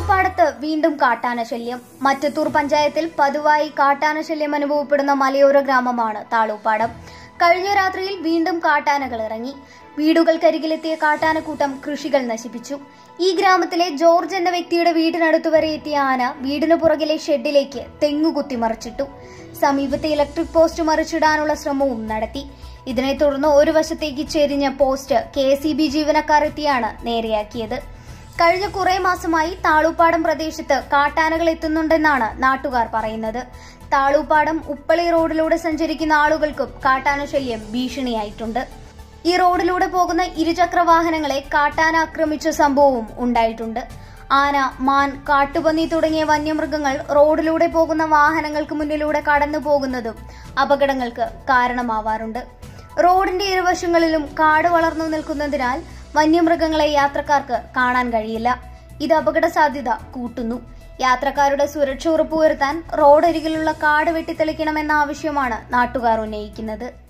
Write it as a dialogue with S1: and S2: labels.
S1: താളൂപ്പാടത്ത് വീണ്ടും കാട്ടാന ശല്യം മറ്റത്തൂർ പഞ്ചായത്തിൽ പതിവായി കാട്ടാന ശല്യം അനുഭവപ്പെടുന്ന മലയോര ഗ്രാമമാണ് താളൂപ്പാടം കഴിഞ്ഞ രാത്രിയിൽ വീണ്ടും കാട്ടാനകൾ ഇറങ്ങി വീടുകൾക്കരികിലെത്തിയ കാട്ടാനക്കൂട്ടം കൃഷികൾ നശിപ്പിച്ചു ഈ ഗ്രാമത്തിലെ ജോർജ് എന്ന വ്യക്തിയുടെ വീടിനടുത്തു വരെ എത്തിയ ആന വീടിന് പുറകിലെ ഷെഡിലേക്ക് തെങ്ങു കുത്തിമറിച്ചിട്ടു സമീപത്തെ ഇലക്ട്രിക് പോസ്റ്റ് മറിച്ചിടാനുള്ള ശ്രമവും നടത്തി ഇതിനെ തുടർന്ന് ഒരു വശത്തേക്ക് ചെരിഞ്ഞ post K S E B ജീവനക്കാർ എത്തിയാണ് നേരെയാക്കിയത് കഴിഞ്ഞ കുറെ മാസമായി താളൂപ്പാടം പ്രദേശത്ത് കാട്ടാനകൾ എത്തുന്നുണ്ടെന്നാണ് നാട്ടുകാർ പറയുന്നത് താളൂപ്പാടം ഉപ്പളി റോഡിലൂടെ സഞ്ചരിക്കുന്ന ആളുകൾക്കും കാട്ടാന ശല്യം ഭീഷണിയായിട്ടുണ്ട് ഈ റോഡിലൂടെ പോകുന്ന ഇരുചക്ര വാഹനങ്ങളെ കാട്ടാന ആക്രമിച്ച സംഭവവും ഉണ്ടായിട്ടുണ്ട് ആന മാൻ കാട്ടുപന്നി തുടങ്ങിയ വന്യമൃഗങ്ങൾ റോഡിലൂടെ പോകുന്ന വാഹനങ്ങൾക്ക് മുന്നിലൂടെ കടന്നു പോകുന്നതും അപകടങ്ങൾക്ക് കാരണമാവാറുണ്ട് റോഡിന്റെ ഇരുവശങ്ങളിലും കാട് വളർന്നു നിൽക്കുന്നതിനാൽ വന്യമൃഗങ്ങളെ യാത്രക്കാർക്ക് കാണാൻ കഴിയില്ല ഇത് അപകട സാധ്യത കൂട്ടുന്നു യാത്രക്കാരുടെ സുരക്ഷ ഉറപ്പുവരുത്താൻ റോഡരികിലുള്ള കാട് വെട്ടിത്തെളിക്കണമെന്ന ആവശ്യമാണ് നാട്ടുകാർ ഉന്നയിക്കുന്നത്